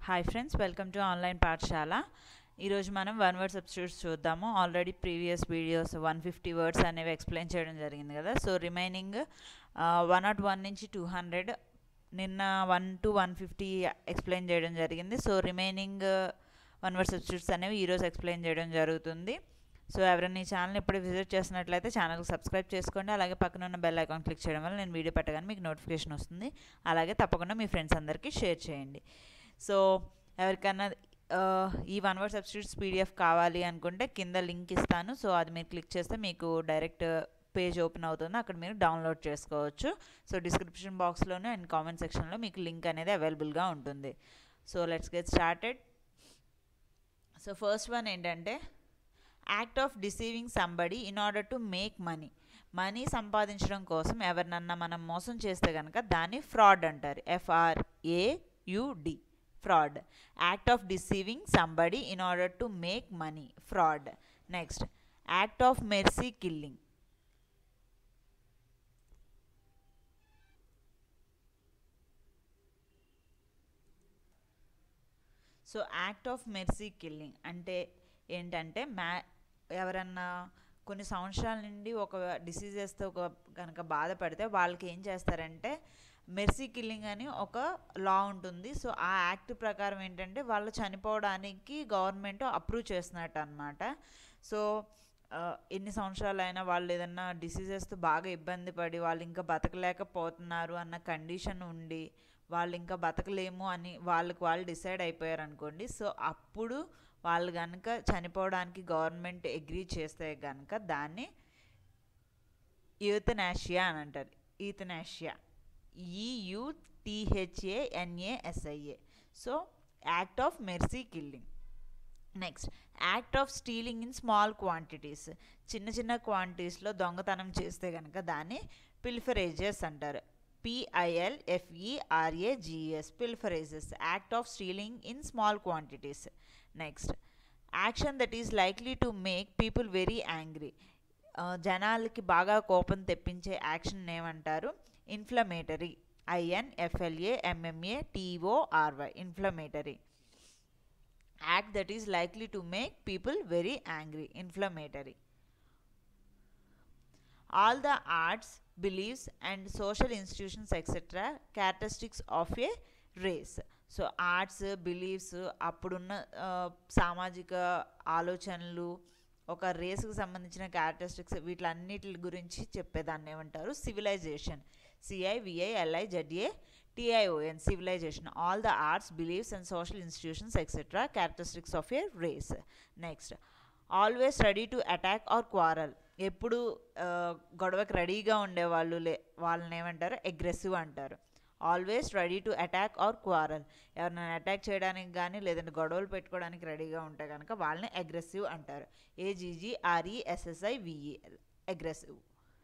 Hi friends welcome to online Pathashala ఈరోజు మనం one word substitutes చూద్దాము already previous videos one fifty words అనేవి explain చేయడం జరిగింది కదా so remaining one not one నుంచి టూ హండ్రెడ్ నిన్న one to one fifty explain చేయడం జరిగింది so remaining one word substitutes అనేవి ఈరోజు ఎక్స్ప్లెయిన్ చేయడం జరుగుతుంది సో ఎవరైనా ఈ ఛానల్ ఇప్పుడు విజిట్ చేసినట్లయితే ఛానల్కి సబ్స్క్రైబ్ చేసుకోండి అలాగే పక్కన ఉన్న బెల్ ఐకాన్ క్లిక్ చేయడం వల్ల నేను వీడియో పెట్టగానే మీకు నోటిఫికేషన్ వస్తుంది అలాగే తప్పకుండా మీ ఫ్రెండ్స్ అందరికీ షేర్ చేయండి సో ఎవరికైనా ఆ, ఈ వన్ వర్డ్ సబ్స్టిట్యూట్స్ పీడిఎఫ్ కావాలి అనుకుంటే కింద లింక్ ఇస్తాను సో అది మీరు క్లిక్ చేస్తే మీకు డైరెక్ట్ పేజ్ ఓపెన్ అవుతుంది అక్కడ మీరు డౌన్లోడ్ చేసుకోవచ్చు సో డిస్క్రిప్షన్ బాక్స్లోనే అండ్ కామెంట్ సెక్షన్లో మీకు లింక్ అనేది అవైలబుల్గా ఉంటుంది so let's get started so first one ఏంటంటే act of deceiving somebody in order to make money money సంపాదించడం కోసం ఎవరినన్నా మనం మోసం చేస్తే కనుక దాన్ని ఫ్రాడ్ అంటారు F R A U D fraud act of deceiving somebody in order to make money fraud next act of mercy killing so act of mercy killing అంటే ఏంటంటే మ్యా ఎవరన్నా కొన్ని సంవత్సరాల నుండి ఒక డిసీజెస్తో ఒక కనుక బాధపడితే వాళ్ళకి ఏం చేస్తారంటే మెర్సీ కిల్లింగ్ అని ఒక లా ఉంటుంది సో ఆ యాక్ట్ ప్రకారం ఏంటంటే వాళ్ళు చనిపోవడానికి గవర్నమెంట్ అప్రూవ్ చేస్తున్నట్టు అనమాట సో ఆ, ఎన్ని సంవత్సరాలైనా వాళ్ళు ఏదన్నా డిసీజెస్తో బాగా ఇబ్బంది పడి వాళ్ళు ఇంకా బతకలేకపోతున్నారు అన్న కండిషన్ ఉండి వాళ్ళు ఇంకా బతకలేము అని వాళ్ళకి వాళ్ళు డిసైడ్ అయిపోయారు అనుకోండి సో అప్పుడు వాళ్ళు కనుక చనిపోవడానికి గవర్నమెంట్ అగ్రీ చేస్తే కనుక దాన్ని యూతనాషియా అని అంటారు ఈతనాషియా ఈయుటిహెచ్ఏఎన్ఏఎస్ఐఏ so act of mercy killing next act of stealing in small quantities చిన్న చిన్న క్వాంటిటీస్లో దొంగతనం చేస్తే కనుక దాన్ని పిల్ఫరేజెస్ అంటారు PIL ఎఫ్ఈఆర్ఏజిఎస్ పిల్ఫరేజెస్ act of stealing in small quantities next action that is likely to make people very angry జనాలకి బాగా కోపం తెప్పించే యాక్షన్ ఏమంటారు inflammatory IN FLA MMA టీఓఆర్వై inflammatory act that is likely to make people very angry inflammatory all the arts beliefs and social institutions etc characteristics of a race so arts beliefs అప్పుడున్న ఆ, సామాజిక ఆలోచనలు ఒక రేస్కి సంబంధించిన characteristics వీటిలన్నిటి గురించి చెప్పేదాన్ని ఏమంటారు civilization C I V I L I Z A T I O N civilization all the arts beliefs and social institutions etcetera characteristics of a race next always ready to attack or quarrel ఎప్పుడు ఆ, గొడవకి రెడీగా ఉండేవాళ్ళు లే వాళ్ళని ఏమంటారు అగ్రెసివ్ అంటారు always ready to attack or quarrel ఎవరినైనా అటాక్ చేయడానికి కానీ లేదంటే గొడవలు పెట్టుకోవడానికి రెడీగా ఉంటే కనుక వాళ్ళని అగ్రెసివ్ అంటారు A G G R E S S I V E L aggressive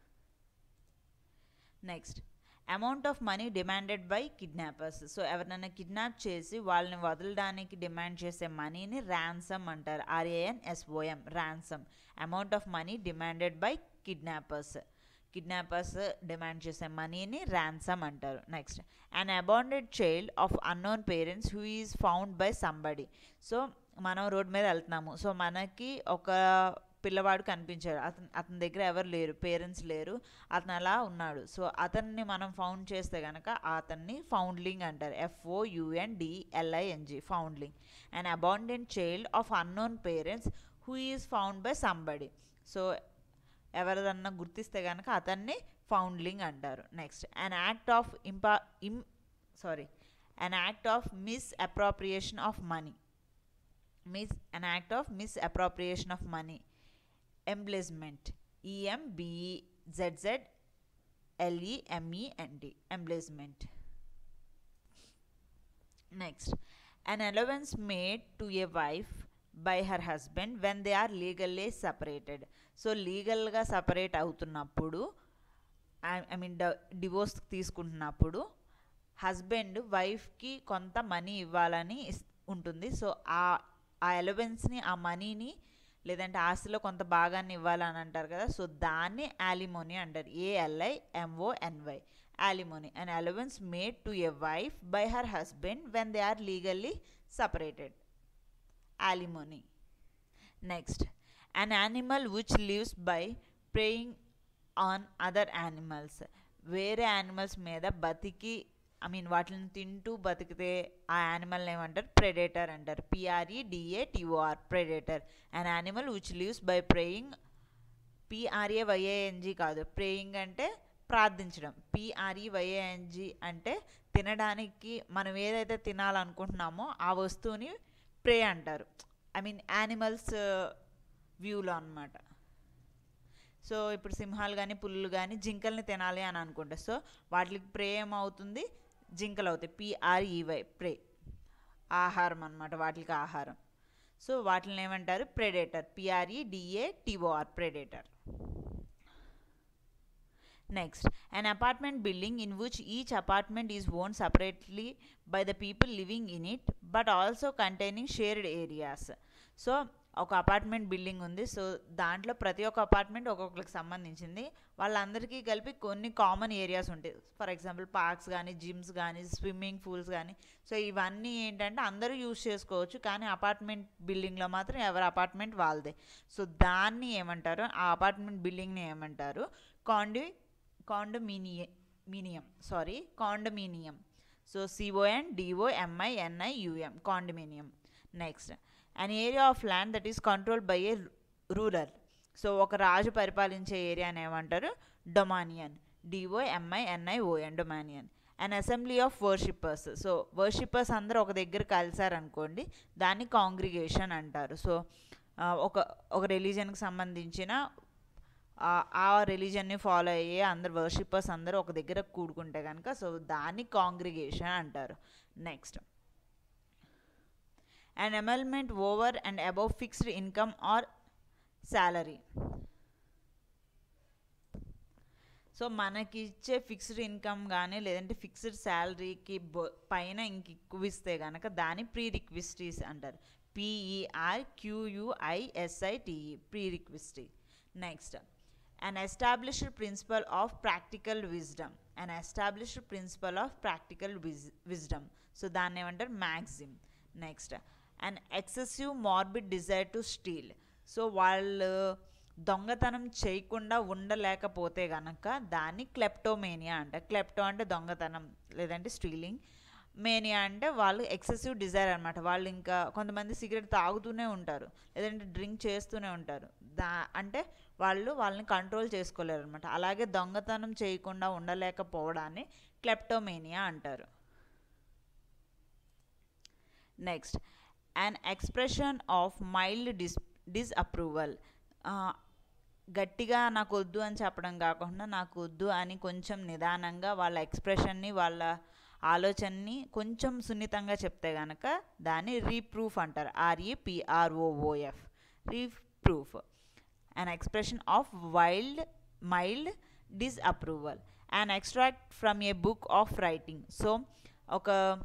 next amount of money demanded by kidnappers so ఎవరినైనా కిడ్నాప్ చేసి వాళ్ళని వదలడానికి డిమాండ్ చేసే మనీని ర్యాన్సమ్ అంటారు R A N S O M ransom amount of money demanded by kidnappers kidnappers demand చేసే మనీని ర్యాన్సమ్ అంటారు next an abandoned child of unknown parents who is found by somebody so మనం రోడ్ మీద వెళ్తున్నాము సో మనకి ఒక పిల్లవాడు కనిపించాడు అతను అతని దగ్గర ఎవరు లేరు పేరెంట్స్ లేరు అతను అలా ఉన్నాడు సో అతన్ని మనం ఫౌండ్ చేస్తే కనుక అతన్ని ఫౌండ్లింగ్ అంటారు F O U N D L I N G foundling and abandoned child of unknown parents who is found by somebody so ఎవరిదన్నా గుర్తిస్తే కనుక అతన్ని ఫౌండ్లింగ్ అంటారు నెక్స్ట్ అన్ యాక్ట్ ఆఫ్ ఇంపా ఇమ్ sorry an act of misappropriation of money mis an act of misappropriation of money embezzlement E M B E Z Z L E M E N D embezzlement next an allowance made to a wife by her husband when they are legally separated so లీగల్గా separate అవుతున్నప్పుడు I mean divorce తీసుకుంటున్నప్పుడు husband వైఫ్కి కొంత money ఇవ్వాలని is- ఉంటుంది so ఆ ఆ ఎలవెన్స్ని ఆ మనీని లేదంటే ఆస్తిలో కొంత భాగాన్ని ఇవ్వాలని అంటారు కదా సో దాన్ని యాలిమోని అంటారు A L I M O N Y alimony, an allowance made to a wife by her husband when they are legally separated alimony next an animal which lives by preying on other animals వేరే యానిమల్స్ మీద బతికి I mean వాటిని తింటూ బతికితే ఆ animal ఏమంటారు predator అంటారు P R E D A T O R predator an animal which lives by preying P R A Y A N G కాదు ప్రేయింగ్ అంటే ప్రార్థించడం పిఆర్ఈ వైఏఎన్జి అంటే తినడానికి మనం ఏదైతే తినాలనుకుంటున్నామో ఆ వస్తువుని ప్రే అంటారు ఐ మీన్ యానిమల్స్ వ్యూలో అనమాట సో ఇప్పుడు సింహాలు కానీ పుల్లులు కానీ జింకల్ని తినాలి అని అనుకుంటే సో వాటికి ప్రే ఏమవుతుంది జింకలు అవుతాయి పిఆర్ఈవై ప్రే ఆహారం అనమాట వాటికి ఆహారం సో వాటిని ఏమంటారు predator P R E D A T O R predator Next, an apartment building in which each apartment is owned separately by the people living in it but also containing shared areas. So ఒక అపార్ట్మెంట్ బిల్డింగ్ ఉంది so దాంట్లో ప్రతి ఒక్క apartment ఒక్కొక్కరికి సంబంధించింది వాళ్ళందరికీ కలిపి కొన్ని కామన్ ఏరియాస్ ఉంటాయి ఫర్ ఎగ్జాంపుల్ పార్క్స్ కానీ జిమ్స్ కానీ స్విమ్మింగ్ పూల్స్ కానీ సో ఇవన్నీ ఏంటంటే అందరూ యూజ్ చేసుకోవచ్చు కానీ అపార్ట్మెంట్ బిల్డింగ్లో మాత్రం ఎవరి అపార్ట్మెంట్ వాళ్ళదే సో దాన్ని ఏమంటారు ఆ అపార్ట్మెంట్ బిల్డింగ్ని ఏమంటారు condo condominium sorry condominium so C O N D O M I N I U M condominium next an area of land that is controlled by a ruler so ఒక రాజు పరిపాలించే ఏరియాని ఏమంటారు dominion D O M I N I O N dominion and assembly of worshippers so worshippers అందరూ ఒక దగ్గర కలిసారనుకోండి దాన్ని congregation అంటారు సో ఒక ఒక రిలీజన్కి సంబంధించిన ఆ రిలీజన్ని ఫాలో అయ్యే అందరు వర్షిప్పర్స్ అందరూ ఒక దగ్గర కూడుకుంటే కనుక సో దాన్ని కాంగ్రిగేషన్ అంటారు next and emolument over and above fixed income or salary so మనకి ఇచ్చే ఫిక్స్డ్ ఇన్కమ్ కానీ లేదంటే ఫిక్స్డ్ శాలరీకి పైన ఇంక ఎక్కువ ఇస్తే కనుక దాన్ని ప్రీ రిక్విస్టీస్ అంటారు PER క్యూయుఐఎస్ఐటిఈ pre రిక్విస్టీ next an established principle of practical wisdom an established principle of practical wis- wisdom so దాన్ని ఏమంటారు maxim next and excessive morbid desire to steal so వాళ్ళు దొంగతనం చేయకుండా ఉండలేకపోతే గనక దాన్ని క్లెప్టోమేనియా అంటారు క్లెప్టో అంటే దొంగతనం లేదంటే స్టీలింగ్ మేనియా అంటే వాళ్ళు ఎక్సెసివ్ డిజైర్ అనమాట వాళ్ళు ఇంకా కొంతమంది సిగరెట్ తాగుతూనే ఉంటారు లేదంటే డ్రింక్ చేస్తూనే ఉంటారు దా అంటే వాళ్ళు వాళ్ళని కంట్రోల్ చేసుకోలేరు అనమాట అలాగే దొంగతనం చేయకుండా ఉండలేకపోవడాన్ని క్లెప్టోమేనియా అంటారు next an expression of mild dis disapproval గట్టిగా నాకు వద్దు అని చెప్పడం కాకుండా నాకు వద్దు అని కొంచెం నిదానంగా వాళ్ళ ఎక్స్ప్రెషన్ని వాళ్ళ ఆలోచనని కొంచెం సున్నితంగా చెప్తే కనుక దాన్ని రీప్రూఫ్ అంటారు ఆర్ఈపిఆర్ఓఓఎఫ్ రీప్రూఫ్ అన్ expression of wild mild డిస్అప్రూవల్ and extract from A book of writing so ఒక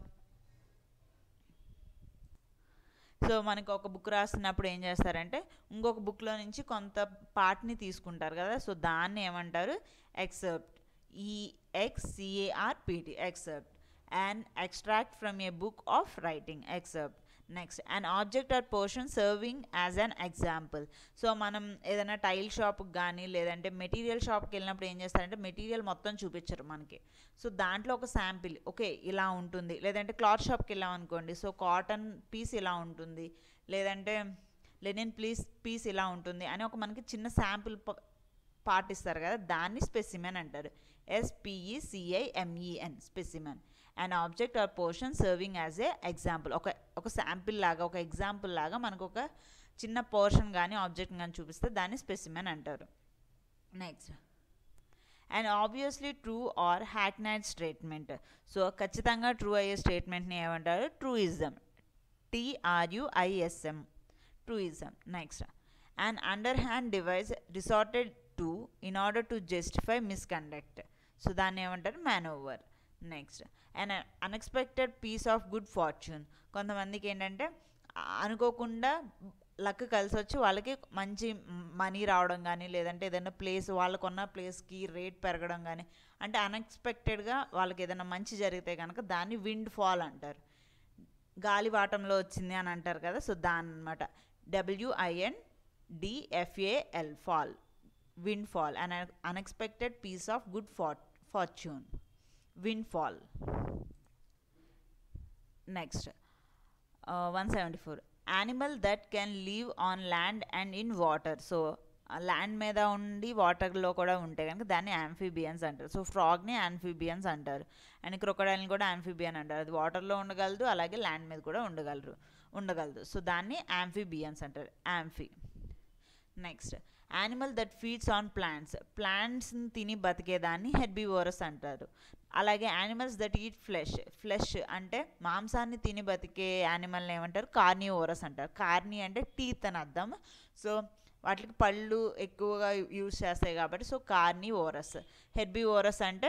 సో మనకి ఒక బుక్ రాస్తున్నప్పుడు ఏం చేస్తారంటే ఇంకొక బుక్లో నుంచి కొంత పార్ట్ని తీసుకుంటారు కదా సో దాన్ని ఏమంటారు except ఈఎక్సిఏఆర్పిటి except and extract from A book of writing except next and object or portion serving as an example so మనం ఏదైనా టైల్ షాప్కి కానీ లేదంటే మెటీరియల్ షాప్కి వెళ్ళినప్పుడు ఏం చేస్తారంటే మెటీరియల్ మొత్తం చూపించరు మనకి సో దాంట్లో ఒక శాంపిల్ ఓకే ఇలా ఉంటుంది లేదంటే క్లాత్ షాప్కి వెళ్ళాం అనుకోండి సో కాటన్ పీస్ ఇలా ఉంటుంది లేదంటే లెనిన్ ప్లీస్ పీస్ ఇలా ఉంటుంది అని ఒక మనకి చిన్న శాంపిల్ పార్ట్ ఇస్తారు కదా దాన్ని స్పెసిమెన్ అంటారు ఎస్పిఈసిఐఎంఈఎన్ specimen and object or portion serving as a example ఒక ఒక శాంపిల్ లాగా ఒక ఎగ్జాంపుల్ లాగా మనకు ఒక చిన్న పోర్షన్ కానీ ఆబ్జెక్ట్ కానీ చూపిస్తే దాన్ని స్పెసిమెన్ అంటారు next and obviously true or hackneyed statement so ఖచ్చితంగా ట్రూ అయ్యే స్టేట్మెంట్ని ఏమంటారు truism T R U I S M truism next and under hand device resorted to in order to justify misconduct so దాన్ని ఏమంటారు manoeuvre next and unexpected piece of good fortune కొంతమందికి ఏంటంటే అనుకోకుండా luck కలిసి వచ్చి వాళ్ళకి మంచి మనీ రావడం కానీ లేదంటే ఏదైనా ప్లేస్ వాళ్ళకున్న ప్లేస్కి రేట్ పెరగడం కానీ అంటే అన్ఎక్స్పెక్టెడ్గా వాళ్ళకి ఏదైనా మంచి జరిగితే కనుక దాన్ని విండ్ ఫాల్ అంటారు గాలివాటంలో వచ్చింది అని అంటారు కదా సో దాని అనమాట W I N D F A L fall windfall an unexpected piece of good for fortune windfall next one seventy four animal that can live on land and in water so land మీద ఉండి వాటర్లో కూడా ఉంటాయి కనుక దాన్ని యాంఫీబియన్స్ అంటారు సో ఫ్రాగ్ని amphibians అంటారు అండ్ క్రొకడైల్ని కూడా యాంఫీబియన్ అంటారు అది వాటర్లో ఉండగలదు అలాగే ల్యాండ్ మీద కూడా ఉండగలరు ఉండగలదు సో దాన్ని యాంఫీబియన్స్ అంటారు amphi next animal that feeds on plants ప్లాంట్స్ని తిని బతికేదాన్ని హెర్బివోరస్ అంటారు అలాగే animals that eat flesh flesh అంటే మాంసాన్ని తిని బతికే యానిమల్ని ఏమంటారు కార్నివోరస్ అంటారు కార్ని అంటే టీత్ అని అర్థం సో వాటికి పళ్ళు ఎక్కువగా యూజ్ చేస్తాయి కాబట్టి సో కార్నివోరస్ హెర్బివోరస్ అంటే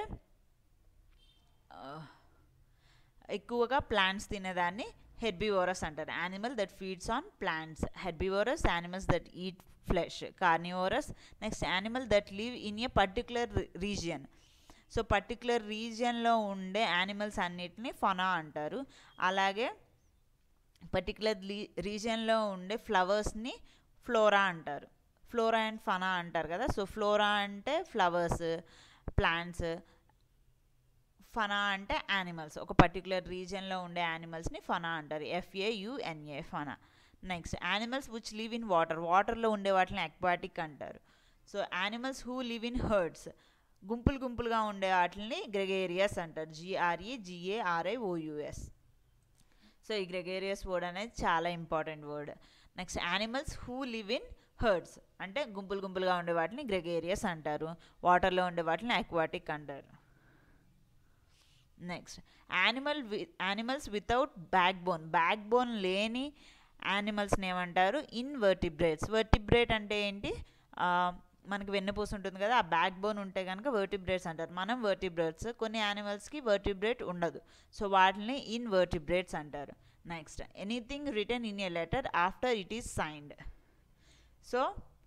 ఎక్కువగా ప్లాంట్స్ తినేదాన్ని హెర్బివోరస్ అంటారు animal that feeds on plants herbivorous animals that eat flesh carnivorous next animal that live in a particular region so particular రీజియన్లో ఉండే యానిమల్స్ అన్నిటిని ఫనా అంటారు అలాగే పర్టికులర్ రీజియన్లో ఉండే ఫ్లవర్స్ని ఫ్లోరా అంటారు ఫ్లోరా అండ్ ఫనా అంటారు కదా సో ఫ్లోరా అంటే ఫ్లవర్స్ ప్లాంట్స్ ఫనా అంటే యానిమల్స్ ఒక పర్టికులర్ రీజియన్లో ఉండే యానిమల్స్ని ఫనా అంటారు F A U N A fauna next animals which live in water వాటర్లో ఉండే వాటిని అక్వాటిక్ అంటారు so animals who live in herds గుంపులు గుంపులుగా ఉండే వాటిని గ్రెగేరియస్ అంటారు జిఆర్ఈ జిఏఆర్ఐ ఓయుఎస్ సో ఈ గ్రెగేరియస్ వర్డ్ అనేది చాలా important word next animals who live in herds అంటే గుంపులు గుంపులుగా ఉండే వాటిని గ్రెగేరియస్ అంటారు వాటర్లో ఉండే వాటిని అక్వాటిక్ అంటారు next animal we animals without backbone backbone లేని యానిమల్స్ని ఏమంటారు ఇన్ వర్టిబ్రేట్స్ వర్టిబ్రేట్ అంటే ఏంటి మనకి వెన్నుపూస ఉంటుంది కదా ఆ బ్యాక్ బోన్ ఉంటే కనుక వర్టిబ్రేట్స్ అంటారు మనం వర్టిబ్రేట్స్ కొన్ని యానిమల్స్కి వర్టిబ్రేట్ ఉండదు సో వాటిని ఇన్ వర్టిబ్రేట్స్ అంటారు next anything return in a letter after it is signed so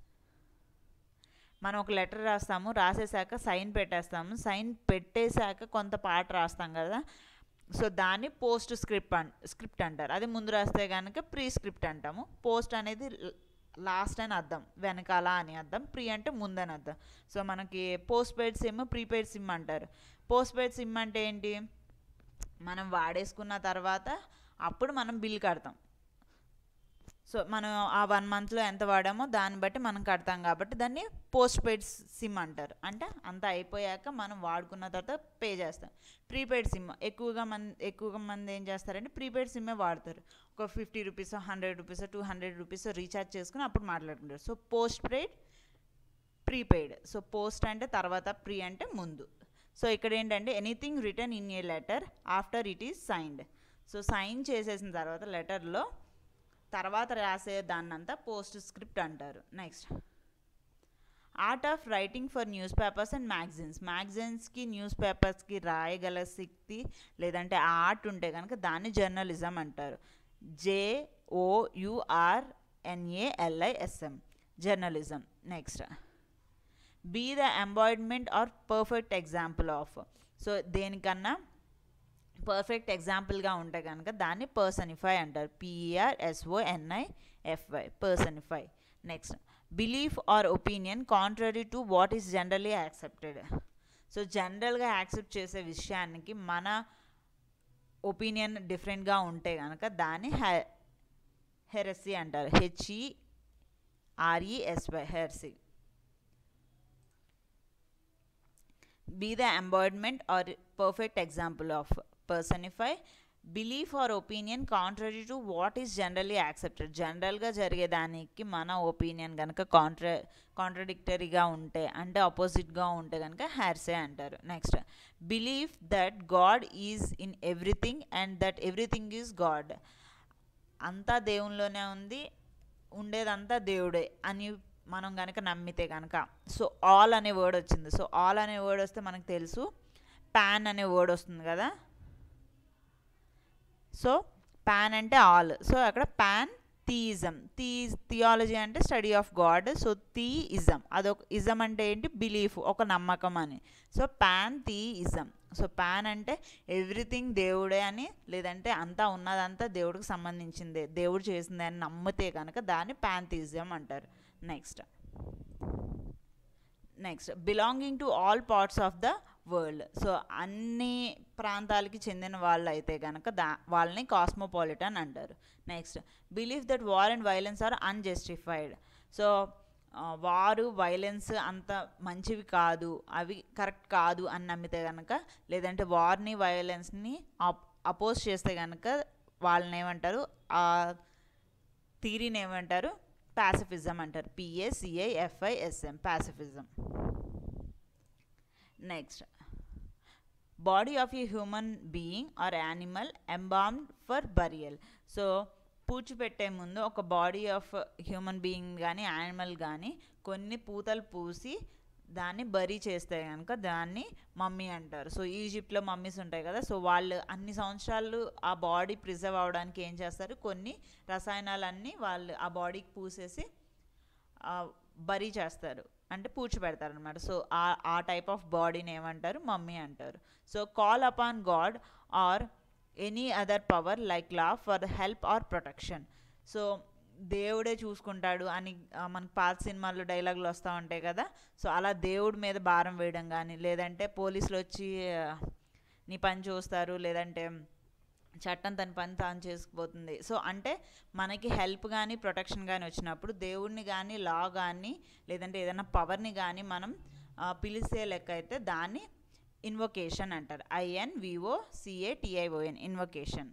మనం ఒక లెటర్ రాస్తాము రాసేసాక సైన్ పెట్టేస్తాము సైన్ పెట్టేశాక కొంత పాట రాస్తాం కదా సో దాన్ని పోస్ట్ స్క్రిప్ట్ అన్ స్క్రిప్ట్ అంటారు అది ముందు రాస్తే కనుక ప్రీ స్క్రిప్ట్ అంటాము పోస్ట్ అనేది లాస్ట్ అని అర్థం వెనకాల అని అర్థం ప్రీ అంటే ముందని అర్థం సో మనకి postpaid sim prepaid sim అంటారు పోస్ట్ పెయిడ్ సిమ్ అంటే ఏంటి మనం వాడేసుకున్న తర్వాత అప్పుడు మనం బిల్ కడతాం సో మనం ఆ వన్ మంత్లో ఎంత వాడామో దాన్ని బట్టి మనం కడతాం కాబట్టి దాన్ని పోస్ట్ పెయిడ్ సిమ్ అంటారు అంటే అంత అయిపోయాక మనం వాడుకున్న తర్వాత పే చేస్తాం ప్రీపెయిడ్ సిమ్ ఎక్కువగా మంది ఎక్కువగా మంది ఏం చేస్తారంటే ప్రీపెయిడ్ సిమ్మే వాడతారు ఒక fifty rupees hundred rupees two hundred rupees recharge చేసుకుని అప్పుడు మాట్లాడుకుంటారు so postpaid prepaid so post అంటే తర్వాత ప్రీ అంటే ముందు సో ఇక్కడ ఏంటంటే anything return in a letter after it is signed so sign చేసేసిన తర్వాత లెటర్లో తర్వాత రాసే దాన్నంతా పోస్ట్ స్క్రిప్ట్ అంటారు next art of writing for newspapers and magazines మ్యాగజైన్స్కి న్యూస్ పేపర్స్కి రాయగల శక్తి లేదంటే ఆ ఆర్ట్ ఉంటే కనుక దాన్ని జర్నలిజం అంటారు J O U R N A L I S M journalism next be the embodiment or perfect example of so దేనికన్నా పర్ఫెక్ట్ ఎగ్జాంపుల్గా ఉంటే కనుక దాన్ని పర్సనిఫై అంటారు P E R S O N I F Y personify next belief or opinion contrary to what is generally accepted so జనరల్గా యాక్సెప్ట్ చేసే విషయానికి మన ఒపీనియన్ డిఫరెంట్గా ఉంటే కనుక దాన్ని హె హెరసీ అంటారు H E R E S Y heresy be the embodiment or perfect example of personify belief or opinion contrary to what is generally accepted జనరల్గా జరిగేదానికి మన ఒపీనియన్ కనుక కాంట్ర కాంట్రడిక్టరీగా ఉంటే అంటే ఆపోజిట్గా ఉంటే కనుక హ్యార్సే అంటారు next believe that God is in everything and that everything is God అంతా దేవునిలోనే ఉంది ఉండేదంతా దేవుడే అని మనం కనుక నమ్మితే కనుక సో ఆల్ అనే వర్డ్ వచ్చింది సో ఆల్ అనే వర్డ్ వస్తే మనకు తెలుసు ప్యాన్ అనే వర్డ్ వస్తుంది కదా సో ప్యాన్ అంటే ఆల్ సో అక్కడ ప్యాన్ థీయిజం థీ థియాలజీ అంటే study of God so theism అదొక ఇజం అంటే ఏంటి బిలీఫ్ ఒక నమ్మకం అని so pantheism so pan అంటే ఎవ్రీథింగ్ దేవుడే అని లేదంటే అంతా ఉన్నదంతా దేవుడికి సంబంధించిందే దేవుడు చేసిందే అని నమ్మితే కనుక దాన్ని పాన్థిజం అంటారు next next belonging to all parts of the world so అన్ని ప్రాంతాలకి చెందిన వాళ్ళు అయితే కనుక దా వాళ్ళని కాస్మోపాలిటన్ అంటారు next believe that war and violence are unjustified so వారు వైలెన్స్ అంత మంచివి కాదు అవి కరెక్ట్ కాదు అని నమ్మితే కనుక లేదంటే వార్ని వైలెన్స్ని అపోజ్ చేస్తే కనుక వాళ్ళని ఏమంటారు ఆ థీరీని ఏమంటారు పాసిఫిజం అంటారు పిఏసిఐఎఫ్ఐఎస్ఎం పాసిఫిజం next body of a human being or animal ఎంబామ్డ్ for burial so పూడ్చిపెట్టే ముందు ఒక బాడీ ఆఫ్ హ్యూమన్ బీయింగ్ కానీ యానిమల్ కానీ కొన్ని పూతలు పూసి దాన్ని బరీ చేస్తే కనుక దాన్ని మమ్మీ అంటారు సో ఈజిప్ట్లో మమ్మీస్ ఉంటాయి కదా సో వాళ్ళు అన్ని సంవత్సరాలు ఆ బాడీ ప్రిజర్వ్ అవడానికి ఏం చేస్తారు కొన్ని రసాయనాలన్నీ వాళ్ళు ఆ బాడీకి పూసేసి బరీ చేస్తారు అంటే పూడ్చిపెడతారు అనమాట సో ఆ ఆ టైప్ ఆఫ్ బాడీని ఏమంటారు మమ్మీ అంటారు so call upon God or any other power like law for help or protection so దేవుడే చూసుకుంటాడు అని మనకి పాత సినిమాల్లో డైలాగులు వస్తూ ఉంటాయి కదా సో అలా దేవుడి మీద భారం వేయడం కానీ లేదంటే పోలీసులు వచ్చి నీ పని చూస్తారు లేదంటే చట్టం తన పని తాను చేసుకుపోతుంది సో అంటే మనకి హెల్ప్ కానీ ప్రొటెక్షన్ కానీ వచ్చినప్పుడు దేవుడిని కానీ లా కానీ లేదంటే ఏదైనా పవర్ని కానీ మనం పిలిచే లెక్క అయితే దాన్ని ఇన్వొకేషన్ అంటారు I N V O C A T I O N invocation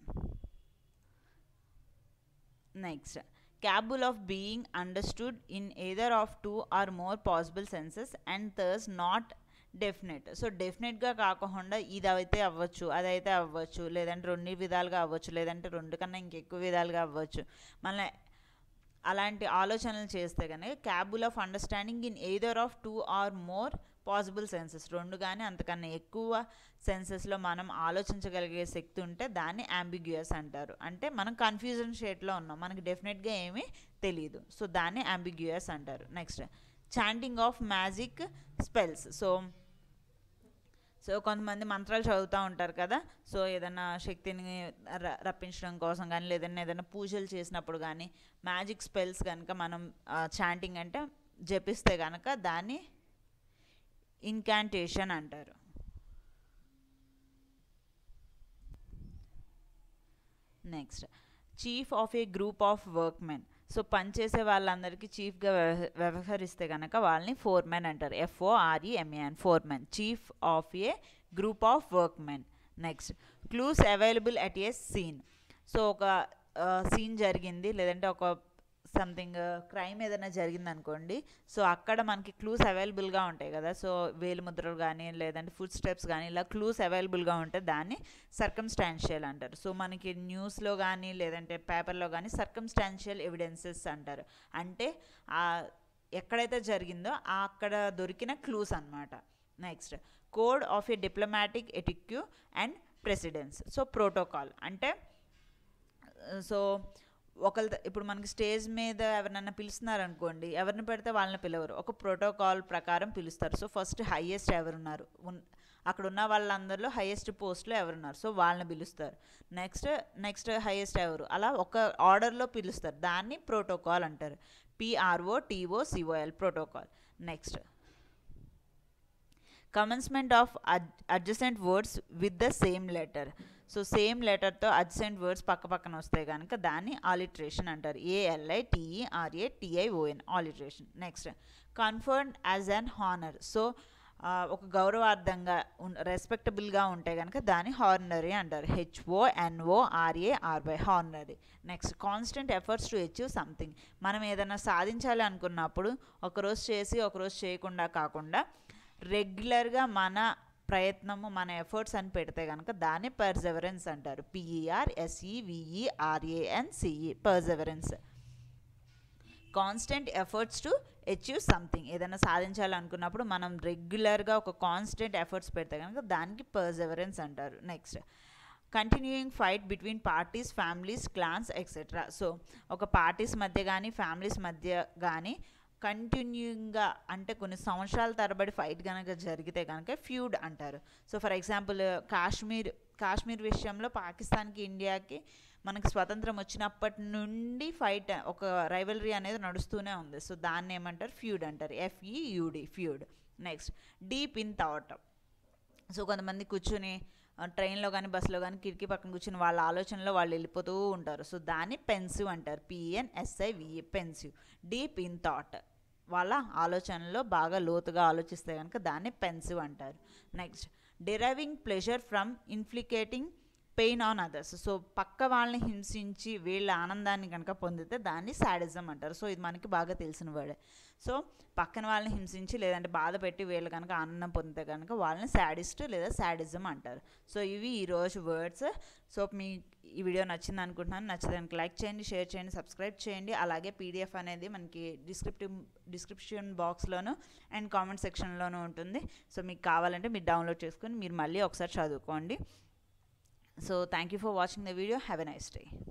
next capable of being understood in either of two or more possible senses and thus not definite so డెఫినెట్గా కాకుండా ఇది అయితే అవ్వచ్చు అదైతే అవ్వచ్చు లేదంటే రెండు విధాలుగా అవ్వచ్చు లేదంటే రెండు కన్నా ఇంకెక్కువ విధాలుగా అవ్వచ్చు మళ్ళీ అలాంటి ఆలోచనలు చేస్తే కనుక capable of understanding in either of two or more possible senses రెండు కానీ అంతకన్నా ఎక్కువ సెన్సెస్లో మనం ఆలోచించగలిగే శక్తి ఉంటే దాన్ని అంబిగ్యూయస్ అంటారు అంటే మనం కన్ఫ్యూజన్ షేట్లో ఉన్నాం మనకి డెఫినెట్గా ఏమీ తెలియదు సో దాన్ని అంబిగ్యూయస్ అంటారు next chanting of magic spells so so కొంతమంది మంత్రాలు చదువుతూ ఉంటారు కదా సో ఏదైనా శక్తిని రప్పించడం కోసం కానీ లేదన్నా ఏదైనా పూజలు చేసినప్పుడు కానీ మ్యాజిక్ స్పెల్స్ కనుక మనం చాంటింగ్ అంటే జపిస్తే కనుక దాన్ని ఇన్కాంటేషన్ అంటారు next chief of A group of workmen so పనిచేసే వాళ్ళందరికీ చీఫ్గా వ్యవహరిస్తే కనుక వాళ్ళని ఫోర్మెన్ అంటారు ఎఫ్ఓఆర్ఈఎంఏఎన్ foremen chief of A group of workmen next clues available at a scene so ఒక సీన్ జరిగింది లేదంటే ఒక సంథింగ్ క్రైమ్ ఏదైనా జరిగింది అనుకోండి సో అక్కడ మనకి క్లూస్ అవైలబుల్గా ఉంటాయి కదా సో వేలు ముద్రలు కానీ లేదంటే ఫుడ్ స్టెప్స్ కానీ ఇలా క్లూస్ అవైలబుల్గా ఉంటే దాన్ని సర్కమ్స్టాన్షియల్ అంటారు సో మనకి న్యూస్లో కానీ లేదంటే పేపర్లో కానీ సర్కమ్స్టాన్షియల్ ఎవిడెన్సెస్ అంటారు అంటే ఎక్కడైతే జరిగిందో అక్కడ దొరికిన క్లూస్ అనమాట next code of a diplomatic etiquette and precedence so protocol అంటే సో ఒకళ్ళ ఇప్పుడు మనకి స్టేజ్ మీద ఎవరినన్నా పిలుస్తున్నారు అనుకోండి ఎవరిని పెడితే వాళ్ళని పిలవరు ఒక ప్రోటోకాల్ ప్రకారం పిలుస్తారు సో ఫస్ట్ హయ్యెస్ట్ ఎవరున్నారు అక్కడ ఉన్న వాళ్ళందరిలో హయ్యెస్ట్ పోస్ట్లో ఎవరున్నారు సో వాళ్ళని పిలుస్తారు నెక్స్ట్ నెక్స్ట్ హయ్యెస్ట్ ఎవరు అలా ఒక ఆర్డర్లో పిలుస్తారు దాన్ని ప్రోటోకాల్ అంటారు P R O T O C O L protocol next commencement of adjacent words with the same letter so same లెటర్తో అడ్జసెంట్ వర్డ్స్ పక్క పక్కన వస్తాయి కనుక దాన్ని ఆలిట్రేషన్ అంటారు A L I T E R A T I O N alliteration next conferred as an honour so ఒక గౌరవార్థంగా రెస్పెక్టబుల్గా ఉంటే కనుక దాన్ని హార్నరీ అంటారు H O N O R A R Y honorary next constant efforts to achieve something మనం ఏదైనా సాధించాలి అనుకున్నప్పుడు ఒకరోజు చేసి ఒకరోజు చేయకుండా కాకుండా రెగ్యులర్గా మన ప్రయత్నము మన ఎఫర్ట్స్ అని పెడితే కనుక దాన్ని పర్జెవరెన్స్ అంటారు P E R S E V E R A N C E perseverance constant efforts to achieve something ఏదైనా సాధించాలనుకున్నప్పుడు మనం రెగ్యులర్గా ఒక కాన్స్టెంట్ ఎఫర్ట్స్ పెడితే కనుక దానికి పర్జెవరెన్స్ అంటారు next continuing fight between parties families clans etcetera so ఒక పార్టీస్ మధ్య కానీ ఫ్యామిలీస్ మధ్య కానీ కంటిన్యూయింగ్గా అంటే కొన్ని సంవత్సరాల తరబడి ఫైట్ కనుక జరిగితే కనుక ఫ్యూడ్ అంటారు so for example Kashmir Kashmir విషయంలో పాకిస్తాన్కి ఇండియాకి మనకి స్వతంత్రం వచ్చినప్పటి నుండి ఫైట్ ఒక రైవలరీ అనేది నడుస్తూనే ఉంది సో దాన్ని ఏమంటారు ఫ్యూడ్ అంటారు F E U D feud next deep in thought so కొంతమంది కూర్చుని ట్రైన్లో కానీ బస్సులో కానీ కిటికీ పక్కన కూర్చుని వాళ్ళ ఆలోచనలో వాళ్ళు వెళ్ళిపోతూ ఉంటారు సో దాన్ని పెన్సివ్ అంటారు P N S I V E pensive deep in thought వాళ్ళ ఆలోచనలో బాగా లోతుగా ఆలోచిస్తే కనుక దాన్ని పెన్సివ్ అంటారు next deriving pleasure from inflicting pain on others so పక్క వాళ్ళని హింసించి వీళ్ళ ఆనందాన్ని కనుక పొందితే దాన్ని సాడిజం అంటారు సో ఇది మనకి బాగా తెలిసిన వర్డే సో పక్కన వాళ్ళని హింసించి లేదంటే బాధ పెట్టి వీళ్ళు కనుక ఆనందం పొందితే కనుక వాళ్ళని సాడిస్ట్ లేదా సాడిజం అంటారు సో ఇవి ఈరోజు వర్డ్స్ సో మీ ఈ వీడియో నచ్చింది అనుకుంటున్నాను నచ్చదానికి లైక్ చేయండి షేర్ చేయండి సబ్స్క్రైబ్ చేయండి అలాగే పీడిఎఫ్ అనేది మనకి డిస్క్రిప్టివ్ డిస్క్రిప్షన్ బాక్స్లోను అండ్ కామెంట్ సెక్షన్లోనూ ఉంటుంది సో మీకు కావాలంటే మీరు డౌన్లోడ్ చేసుకొని మీరు మళ్ళీ ఒకసారి చదువుకోండి So thank you for watching the video. Have a nice day.